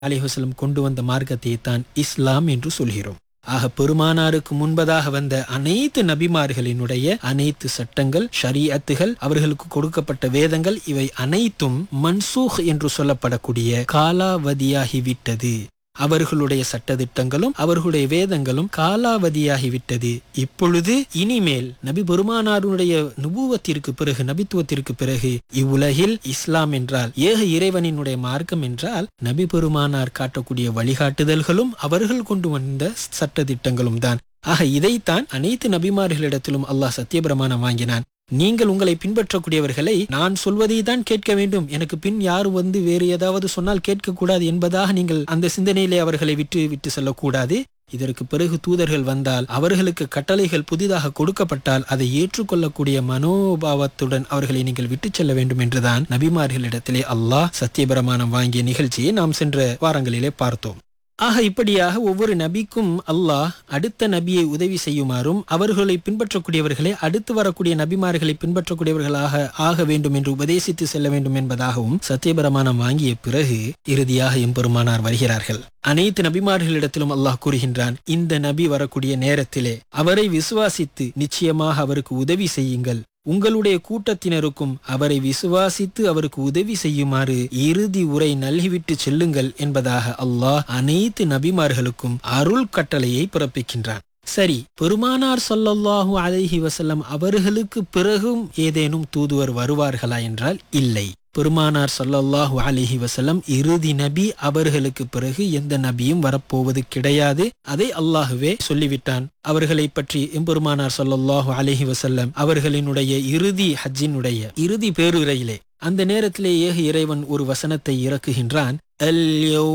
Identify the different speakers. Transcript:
Speaker 1: அலிஹசலம் கொண்டு வந்த மார்க்கத்தை தான் இஸ்லாம் என்று சொல்கிறோம் ஆக பெருமானாருக்கு முன்பதாக வந்த அனைத்து நபிமார்களினுடைய அனைத்து சட்டங்கள் ஷரீஅத்துகள் அவர்களுக்கு கொடுக்கப்பட்ட வேதங்கள் இவை அனைத்தும் மன்சூஹ் என்று சொல்லப்படக்கூடிய காலாவதியாகிவிட்டது அவர்களுடைய சட்டதிட்டங்களும் அவர்களுடைய வேதங்களும் காலாவதியாகிவிட்டது இப்பொழுது இனிமேல் நபி பெருமானாருடைய நுபுவத்திற்கு பிறகு நபித்துவத்திற்கு பிறகு இவ்வுலகில் இஸ்லாம் என்றால் ஏக இறைவனினுடைய மார்க்கம் என்றால் நபி பெருமானார் காட்டக்கூடிய வழிகாட்டுதல்களும் அவர்கள் கொண்டு வந்த சட்டதிட்டங்களும் தான் ஆக இதைத்தான் அனைத்து நபிமார்களிடத்திலும் அல்லாஹ் சத்தியபிரமாணம் வாங்கினான் நீங்கள் உங்களை பின்பற்றக்கூடியவர்களை நான் சொல்வதை தான் கேட்க வேண்டும் எனக்கு பின் யார் வந்து வேறு ஏதாவது சொன்னால் கேட்கக்கூடாது என்பதாக நீங்கள் அந்த சிந்தனையிலே அவர்களை விட்டு விட்டு செல்லக்கூடாது இதற்கு பிறகு தூதர்கள் வந்தால் அவர்களுக்கு கட்டளைகள் புதிதாக கொடுக்கப்பட்டால் அதை ஏற்றுக்கொள்ளக்கூடிய மனோபாவத்துடன் அவர்களை நீங்கள் விட்டுச் செல்ல வேண்டும் என்றுதான் நபிமார்களிடத்திலே அல்லாஹ் சத்தியபிரமாணம் வாங்கிய நிகழ்ச்சியை நாம் சென்ற வாரங்களிலே பார்த்தோம் ஆக இப்படியாக ஒவ்வொரு நபிக்கும் அல்லாஹ் அடுத்த நபியை உதவி செய்யுமாறும் அவர்களை பின்பற்றக்கூடியவர்களை அடுத்து வரக்கூடிய நபிமார்களை பின்பற்றக்கூடியவர்களாக ஆக வேண்டும் என்று உபதேசித்து செல்ல வேண்டும் என்பதாகவும் சத்தியபிரமாணம் வாங்கிய பிறகு இறுதியாக எம்பெருமானார் வருகிறார்கள் அனைத்து நபிமார்களிடத்திலும் அல்லாஹ் கூறுகின்றான் இந்த நபி வரக்கூடிய நேரத்திலே அவரை விசுவாசித்து நிச்சயமாக அவருக்கு உதவி செய்யுங்கள் உங்களுடைய கூட்டத்தினருக்கும் அவரை விசுவாசித்து அவருக்கு உதவி செய்யுமாறு இறுதி உரை நல்கிவிட்டு செல்லுங்கள் என்பதாக அல்லாஹ் அனைத்து நபிமார்களுக்கும் அருள் கட்டளையை பிறப்பிக்கின்றான் சரி பெருமானார் சொல்லல்லாஹு அலைஹி வசல்லம் அவர்களுக்கு பிறகும் ஏதேனும் தூதுவர் வருவார்களா என்றால் இல்லை பெருமானார் சொல்லல்லாஹு அலிஹி வசல்லம் இறுதி நபி அவர்களுக்கு பிறகு எந்த நபியும் வரப்போவது கிடையாது அதை அல்லாஹுவே சொல்லிவிட்டான் அவர்களை பற்றி எம்பெருமானார் சொல்லல்லாஹு அலிஹி வசல்லம் அவர்களினுடைய இறுதி ஹஜ்ஜினுடைய இறுதி பேருரையிலே அந்த நேரத்திலே ஏக இறைவன் ஒரு வசனத்தை இறக்குகின்றான்